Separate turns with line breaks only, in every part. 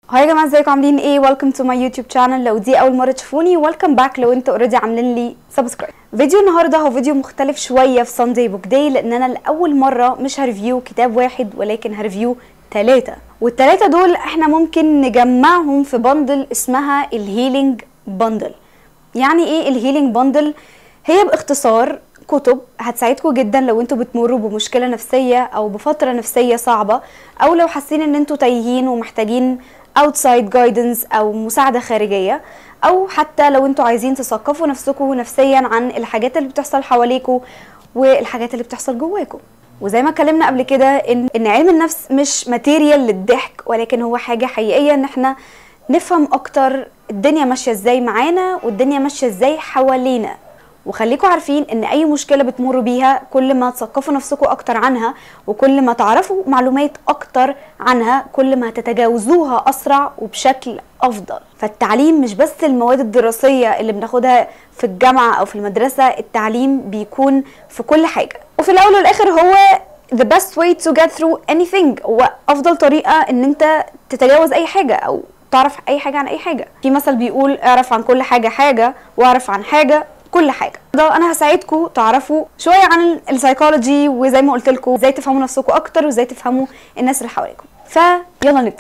هاي يا جماعه ازيكم عاملين ايه ويلكم تو ماي يوتيوب شانل لو دي اول مره تشوفوني ويلكم باك لو انتوا اوريدي عاملين لي سبسكرايب فيديو النهارده هو فيديو مختلف شويه في ساندي بوك داي لان انا لاول مره مش هريفيو كتاب واحد ولكن هريفيو ثلاثه والثلاثه دول احنا ممكن نجمعهم في بندل اسمها الهيلينج بندل يعني ايه الهيلينج بندل هي باختصار كتب هتساعدكم جدا لو انتوا بتمروا بمشكله نفسيه او بفتره نفسيه صعبه او لو حاسين ان انتوا تايهين ومحتاجين outside guidance او مساعده خارجيه او حتى لو انتوا عايزين تثقفوا نفسكم نفسيا عن الحاجات اللي بتحصل حواليكوا والحاجات اللي بتحصل جواكم وزي ما اتكلمنا قبل كده ان ان علم النفس مش ماتيريال للضحك ولكن هو حاجه حقيقيه ان احنا نفهم اكتر الدنيا ماشيه ازاي معانا والدنيا ماشيه ازاي حوالينا وخليكم عارفين ان اي مشكله بتمروا بيها كل ما تثقفوا نفسكم اكتر عنها وكل ما تعرفوا معلومات اكتر عنها كل ما تتجاوزوها اسرع وبشكل افضل فالتعليم مش بس المواد الدراسيه اللي بناخدها في الجامعه او في المدرسه التعليم بيكون في كل حاجه وفي الاول والاخر هو the best way to get through anything هو افضل طريقه ان انت تتجاوز اي حاجه او تعرف اي حاجه عن اي حاجه في مثل بيقول اعرف عن كل حاجه حاجه واعرف عن حاجه كل حاجه ده انا هساعدكم تعرفوا شويه عن السايكولوجي وزي ما قلت لكم ازاي تفهموا نفسكم اكتر وازاي تفهموا الناس اللي حواليكم فيلا نبتدي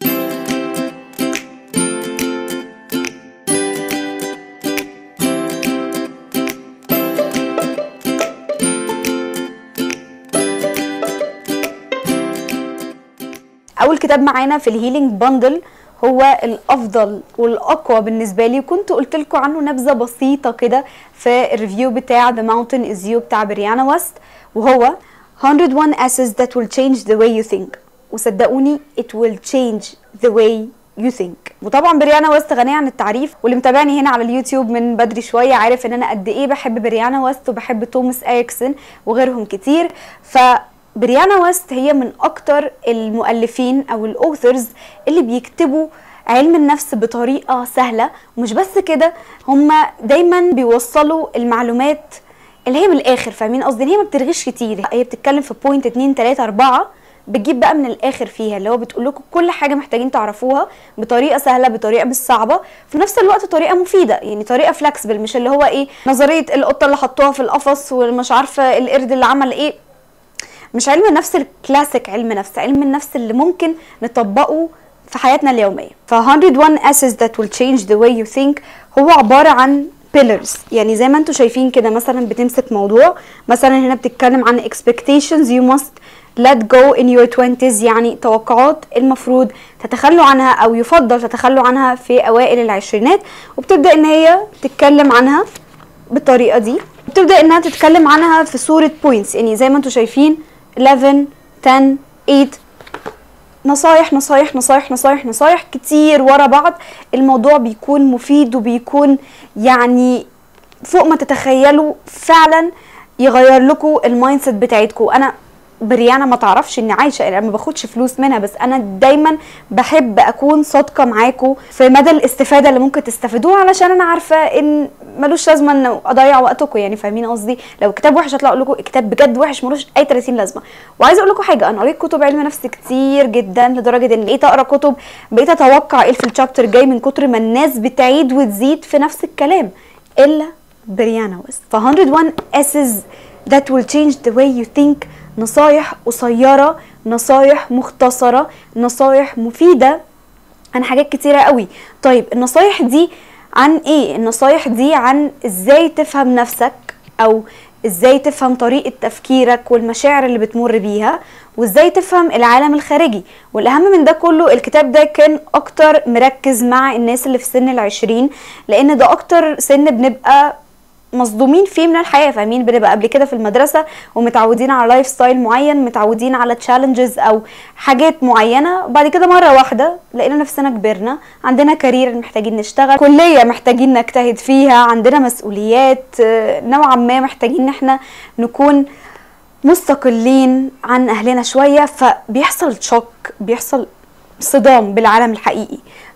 اول كتاب معانا في الهيلينج باندل هو الافضل والاقوى بالنسبه لي وكنت قلت لكم عنه نبذه بسيطه كده في الريفيو بتاع The Mountain Is You بتاع بريانا ويست وهو 101 essays that will change the way you think وصدقوني it will change the way you think وطبعا بريانا ويست غنية عن التعريف واللي متابعني هنا على اليوتيوب من بدري شويه عارف ان انا قد ايه بحب بريانا ويست وبحب توماس اريكسون وغيرهم كتير ف بريانا ويست هي من اكتر المؤلفين او الاوثرز اللي بيكتبوا علم النفس بطريقه سهله ومش بس كده هم دايما بيوصلوا المعلومات اللي هي من الاخر فاهمين قصدي هي ما بترغيش كتير هي بتتكلم في بوينت 2 3 4 بتجيب بقى من الاخر فيها اللي هو بتقول لكم كل حاجه محتاجين تعرفوها بطريقه سهله بطريقه مش صعبه في نفس الوقت طريقه مفيده يعني طريقه فلكسبل مش اللي هو ايه نظريه القطه اللي حطوها في القفص ومش عارفه القرد اللي عمل ايه مش علم النفس الكلاسيك علم نفس علم النفس اللي ممكن نطبقه في حياتنا اليوميه ف 101 essays that will change the way you think هو عباره عن pillars يعني زي ما انتم شايفين كده مثلا بتمسك موضوع مثلا هنا بتتكلم عن expectations you must let go in your 20s يعني توقعات المفروض تتخلوا عنها او يفضل تتخلوا عنها في اوائل العشرينات وبتبدا ان هي تتكلم عنها بالطريقه دي بتبدا انها تتكلم عنها في صوره بوينتس يعني زي ما انتم شايفين 11 10 8 نصايح نصايح نصايح نصايح نصايح كتير ورا بعض الموضوع بيكون مفيد وبيكون يعني فوق ما تتخيلوا فعلا يغير لكم المايند سيت بتاعتكم انا بريانا ما تعرفش اني عايشه يعني ما باخدش فلوس منها بس انا دايما بحب اكون صادقه معاكم في مدى الاستفاده اللي ممكن تستفيدوها علشان انا عارفه ان ملوش لازمه ان اضيع وقتكم يعني فاهمين قصدي لو كتاب وحش هطلع اقول لكم كتاب بجد وحش ملوش اي 30 لازمه وعايزه اقول لكم حاجه انا قريت كتب علم نفس كتير جدا لدرجه ان بقيت اقرا كتب بقيت اتوقع ايه في الشابتر جاي من كتر ما الناس بتعيد وتزيد في نفس الكلام الا بريانا ويست ف 101 essays that will change the way you think نصايح قصيرة نصايح مختصرة نصايح مفيدة عن حاجات كتيرة قوي طيب النصايح دي عن ايه النصايح دي عن ازاي تفهم نفسك او ازاي تفهم طريقة تفكيرك والمشاعر اللي بتمر بيها وازاي تفهم العالم الخارجي والاهم من ده كله الكتاب ده كان اكتر مركز مع الناس اللي في سن العشرين لان ده اكتر سن بنبقى مصدومين فيه من الحياه فاهمين بنبقى قبل كده في المدرسه ومتعودين على لايف ستايل معين متعودين على تشالنجز او حاجات معينه وبعد كده مره واحده لقينا نفسنا كبرنا عندنا كارير محتاجين نشتغل كليه محتاجين نجتهد فيها عندنا مسؤوليات نوعا ما محتاجين ان احنا نكون مستقلين عن اهلنا شويه فبيحصل شوك بيحصل صدام بالعالم الحقيقي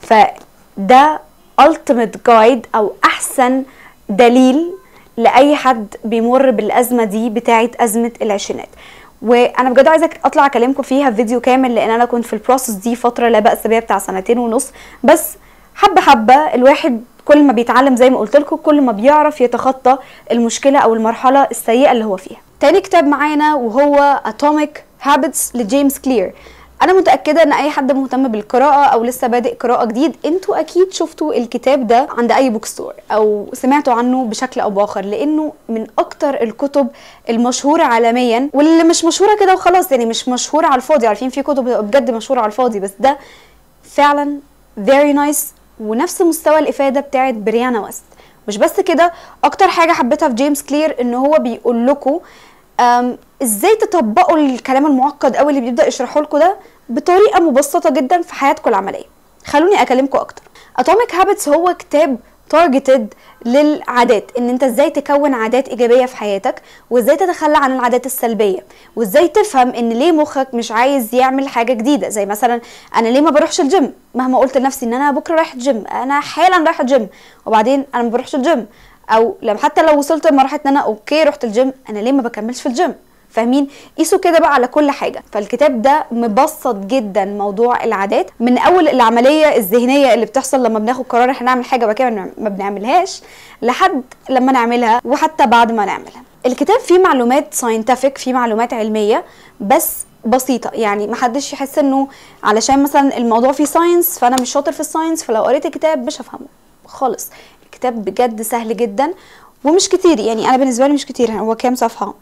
فده ultimate guide او احسن دليل لاي حد بيمر بالازمه دي بتاعه ازمه العشرينات وانا بجد عايزه اطلع اكلمكم فيها في فيديو كامل لان انا كنت في البروسس دي فتره لا باس بيها بتاع سنتين ونص بس حبه حبه الواحد كل ما بيتعلم زي ما قلت لكم كل ما بيعرف يتخطى المشكله او المرحله السيئه اللي هو فيها تاني كتاب معانا وهو Atomic Habits لجيمس كلير انا متاكده ان اي حد مهتم بالقراءه او لسه بادئ قراءه جديد انتوا اكيد شفتوا الكتاب ده عند اي بوك ستور او سمعتوا عنه بشكل او باخر لانه من اكتر الكتب المشهوره عالميا واللي مش مشهوره كده وخلاص يعني مش مشهوره على الفاضي عارفين في كتب بجد مشهوره على الفاضي بس ده فعلا very nice ونفس مستوى الافاده بتاعت بريانا ويست مش بس كده اكتر حاجه حبيتها في جيمس كلير ان هو بيقول لكم ازاي تطبقوا الكلام المعقد قوي اللي بيبدا يشرحه لكم ده بطريقه مبسطه جدا في حياتكم العمليه خلوني اكلمكم اكتر اتوميك هابتس هو كتاب تارجتد للعادات ان انت ازاي تكون عادات ايجابيه في حياتك وازاي تتخلى عن العادات السلبيه وازاي تفهم ان ليه مخك مش عايز يعمل حاجه جديده زي مثلا انا ليه ما بروحش الجيم مهما قلت لنفسي ان انا بكره رايح الجيم انا حالا رايح الجيم وبعدين انا ما بروحش الجيم او لما حتى لو وصلت لمرحله ان انا اوكي رحت الجيم انا ليه ما بكملش في الجيم فاهمين قيسوا كده بقى على كل حاجه فالكتاب ده مبسط جدا موضوع العادات من اول العمليه الذهنيه اللي بتحصل لما بناخد قرار احنا نعمل حاجه وبعد كده ما بنعملهاش لحد لما نعملها وحتى بعد ما نعملها الكتاب فيه معلومات ساينتفك فيه معلومات علميه بس بسيطه يعني محدش يحس انه علشان مثلا الموضوع فيه ساينس فانا مش شاطر في الساينس فلو قريت الكتاب مش هفهمه خالص الكتاب بجد سهل جدا ومش كتير يعني انا بالنسبه لي مش كتير هو كام صفحه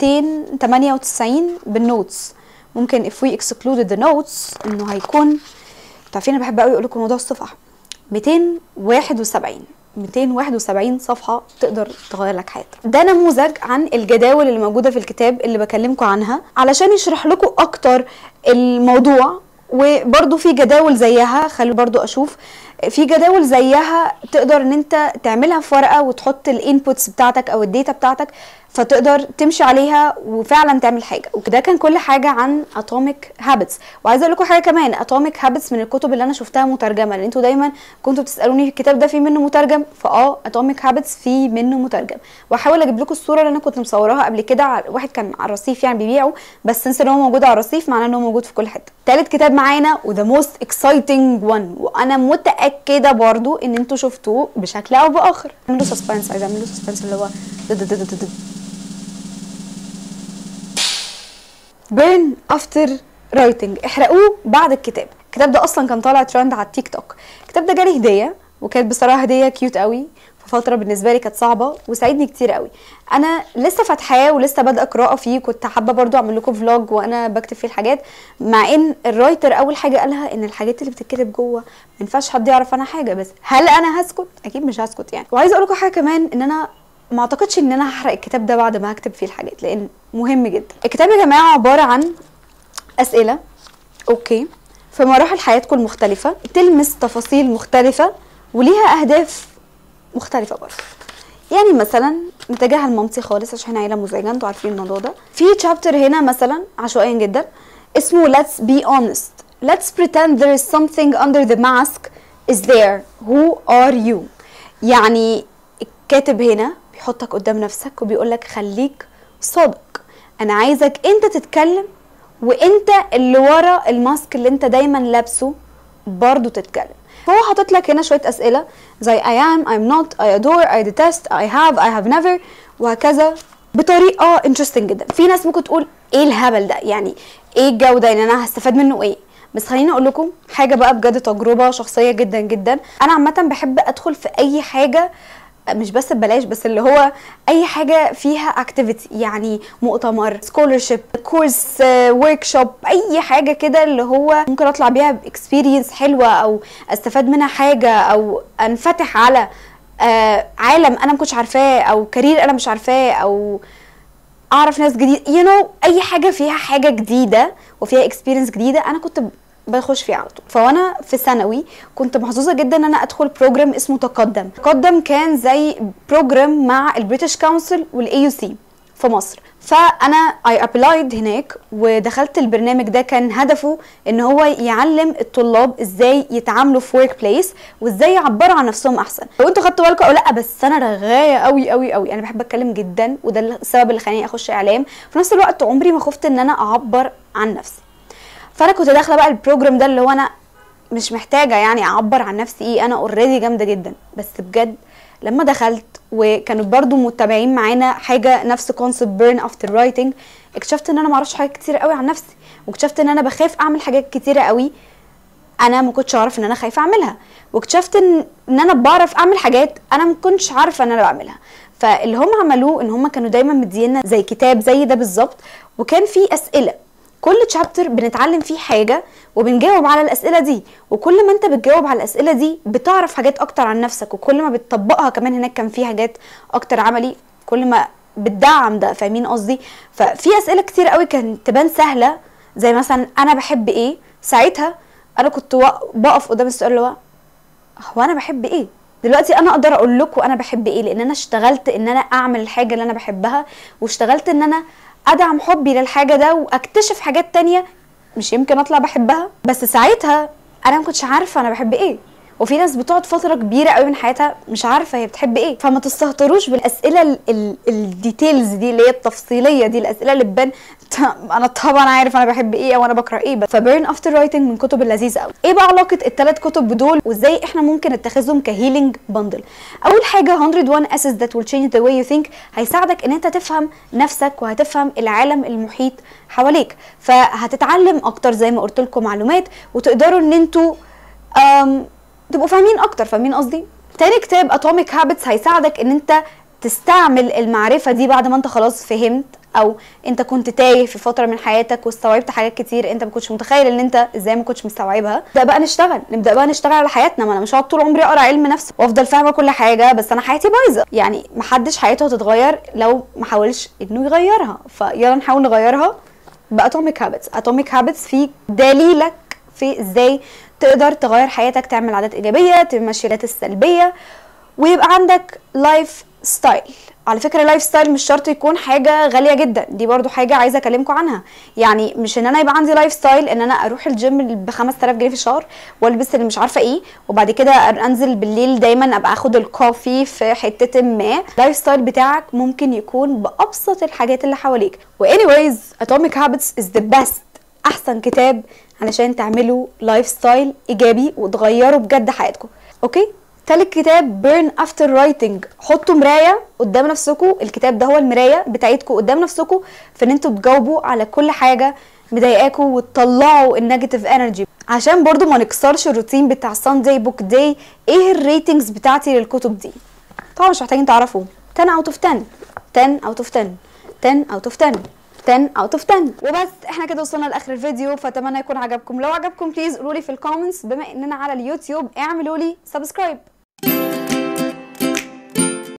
298 بالنوتس ممكن if we excluded the notes انه هيكون عارفين انا بحب قوي اقول لكم موضوع الصفحه 271 271 صفحه تقدر تغير لك حياتك ده نموذج عن الجداول اللي موجوده في الكتاب اللي بكلمكم عنها علشان يشرح لكم اكتر الموضوع وبرده في جداول زيها خلوا برضو اشوف في جداول زيها تقدر ان انت تعملها في ورقه وتحط الانبوتس بتاعتك او الداتا بتاعتك فتقدر تمشي عليها وفعلا تعمل حاجه وده كان كل حاجه عن اتوميك هابتس وعايزه اقول لكم حاجه كمان اتوميك هابتس من الكتب اللي انا شفتها مترجمه لان انتوا دايما كنتوا بتسالوني الكتاب ده فيه منه مترجم فاه اتوميك هابتس فيه منه مترجم واحاول اجيب لكم الصوره اللي انا كنت مصوراها قبل كده واحد كان على الرصيف يعني بيبيعه بس سنس ان هو موجود على الرصيف معناه ان هو موجود في كل حته تالت كتاب معانا وذا موست اكسايتنج وان وانا متاكده برضو ان انتوا شفتوه بشكل او باخر اعملوا سسبنس عايزه اعمل سسبنس اللي هو بيرن افتر رايتنج احرقوه بعد الكتاب الكتاب ده اصلا كان طالع ترند على التيك توك الكتاب ده جالي هديه وكانت بصراحه هديه كيوت قوي في فتره بالنسبه لي كانت صعبه وساعدني كتير قوي انا لسه فاتحاه ولسه بادئه قراءه فيه كنت حابه برضو اعمل لكم فلوج وانا بكتب فيه الحاجات مع ان الرايتر اول حاجه قالها ان الحاجات اللي بتتكتب جوه ما ينفعش حد يعرف عنها حاجه بس هل انا هسكت اكيد مش هسكت يعني وعايزه اقول لكم حاجه كمان ان انا ما اعتقدش ان انا هحرق الكتاب ده بعد ما هكتب فيه الحاجات لان مهم جدا الكتاب يا جماعه عباره عن اسئله اوكي في مراحل حياتكم المختلفه تلمس تفاصيل مختلفه وليها اهداف مختلفه برضه يعني مثلا نتجاهل مامتي خالص عشان احنا عيله مزعجه انتوا عارفين الموضوع ده في تشابتر هنا مثلا عشوائيا جدا اسمه let's be honest let's pretend there is something under the mask is there who are you يعني الكاتب هنا بيحطك قدام نفسك وبيقول لك خليك صادق انا عايزك انت تتكلم وانت اللي ورا الماسك اللي انت دايما لابسه برضه تتكلم فهو حاطط لك هنا شويه اسئله زي I am I'm not I adore I detest I have I have never وهكذا بطريقه interesting جدا في ناس ممكن تقول ايه الهبل ده يعني ايه الجو ده يعني انا هستفاد منه ايه بس خليني اقول لكم حاجه بقى بجد تجربه شخصيه جدا جدا انا عامه بحب ادخل في اي حاجه مش بس ببلاش بس اللي هو اي حاجه فيها اكتيفيتي يعني مؤتمر سكولرشيب كورس ورك شوب اي حاجه كده اللي هو ممكن اطلع بيها باكسبيرينس حلوه او استفاد منها حاجه او انفتح على آه عالم انا ما كنتش عارفاه او كارير انا مش عارفاه او اعرف ناس جديد يو you know, اي حاجه فيها حاجه جديده وفيها اكسبيرينس جديده انا كنت بخش فيه على طول فوانا في ثانوي كنت محظوظه جدا ان انا ادخل بروجرام اسمه تقدم تقدم كان زي بروجرام مع البريتش كونسل والاي يو سي في مصر فانا اي ابلايد هناك ودخلت البرنامج ده كان هدفه ان هو يعلم الطلاب ازاي يتعاملوا في ورك بليس وازاي يعبروا عن نفسهم احسن لو انتوا خدتوا بالكم او لا بس انا رغايه قوي قوي قوي انا بحب اتكلم جدا وده السبب اللي خلاني اخش اعلام في نفس الوقت عمري ما خفت ان انا اعبر عن نفسي فانا كنت داخله بقى البروجرام ده اللي هو انا مش محتاجه يعني اعبر عن نفسي ايه انا اوريدي جامده جدا بس بجد لما دخلت وكانوا برضو متابعين معانا حاجه نفس كونسبت بيرن افتر رايتنج اكتشفت ان انا ما اعرفش حاجات كتير قوي عن نفسي واكتشفت ان انا بخاف اعمل حاجات كتيره قوي انا ما كنتش اعرف ان انا خايفه اعملها واكتشفت ان ان انا بعرف اعمل حاجات انا ما كنتش عارفه ان انا بعملها فاللي هم عملوه ان هم كانوا دايما مدينا زي كتاب زي ده بالظبط وكان فيه اسئله كل تشابتر بنتعلم فيه حاجه وبنجاوب على الاسئله دي وكل ما انت بتجاوب على الاسئله دي بتعرف حاجات اكتر عن نفسك وكل ما بتطبقها كمان هناك كان في حاجات اكتر عملي كل ما بتدعم ده فاهمين قصدي ففي اسئله كتير قوي كانت تبان سهله زي مثلا انا بحب ايه ساعتها انا كنت بقف قدام السؤال اللي هو هو انا بحب ايه دلوقتي انا اقدر اقول لكم انا بحب ايه لان انا اشتغلت ان انا اعمل الحاجه اللي انا بحبها واشتغلت ان انا ادعم حبي للحاجه ده واكتشف حاجات تانية مش يمكن اطلع بحبها بس ساعتها انا ما كنتش عارفه انا بحب ايه وفي ناس بتقعد فتره كبيره قوي من حياتها مش عارفه هي بتحب ايه فما تستهتروش بالاسئله الديتيلز دي اللي هي التفصيليه دي الاسئله اللي تبان انا طبعا عارف انا بحب ايه او انا بقرا ايه بس فبيرن افتر رايتنج من كتب اللذيذه قوي ايه بقى علاقه الثلاث كتب دول وازاي احنا ممكن نتخذهم كهيلينج باندل اول حاجه 101 اسس ذات ويل تشينج ذا واي يو ثينك هيساعدك ان انت تفهم نفسك وهتفهم العالم المحيط حواليك فهتتعلم اكتر زي ما قلت لكم معلومات وتقدروا ان انتوا تبقوا فاهمين اكتر فاهمين قصدي تاني كتاب اتوميك هابتس هيساعدك ان انت تستعمل المعرفه دي بعد ما انت خلاص فهمت او انت كنت تايه في فتره من حياتك واستوعبت حاجات كتير انت ما كنتش متخيل ان انت ازاي ما كنتش مستوعبها نبدا بقى نشتغل نبدا بقى نشتغل على حياتنا ما انا مش هقعد طول عمري اقرا علم نفس وافضل فاهمه كل حاجه بس انا حياتي بايظه يعني محدش حياته هتتغير لو ما حاولش انه يغيرها فيلا نحاول نغيرها باتوميك هابتس اتوميك هابتس في دليلك في ازاي تقدر تغير حياتك تعمل عادات ايجابيه تمشي العادات السلبيه ويبقى عندك لايف ستايل على فكره اللايف ستايل مش شرط يكون حاجه غاليه جدا دي برضو حاجه عايزه اكلمكم عنها يعني مش ان انا يبقى عندي لايف ستايل ان انا اروح الجيم ب 5000 جنيه في الشهر والبس اللي مش عارفه ايه وبعد كده انزل بالليل دايما ابقى اخد الكوفي في حته ما اللايف ستايل بتاعك ممكن يكون بابسط الحاجات اللي حواليك وانيويز اتوميك هابتس از ذا بيست احسن كتاب علشان تعملوا لايف ستايل ايجابي وتغيروا بجد حياتكم اوكي تالت كتاب بيرن افتر رايتنج حطوا مرايه قدام نفسكم الكتاب ده هو المرايه بتاعتكم قدام نفسكم في ان انتوا تجاوبوا على كل حاجه مضايقاكم وتطلعوا النيجاتيف انرجي عشان برضو ما نكسرش الروتين بتاع سانداي بوك داي ايه الريتنجز بتاعتي للكتب دي طبعا مش محتاجين تعرفوا 10 اوت اوف 10 10 اوت اوف 10 10 اوت اوف 10 10 اوت اوف 10 وبس احنا كده وصلنا لاخر الفيديو فاتمنى يكون عجبكم لو عجبكم بليز قولوا لي في الكومنتس بما اننا على اليوتيوب اعملوا لي سبسكرايب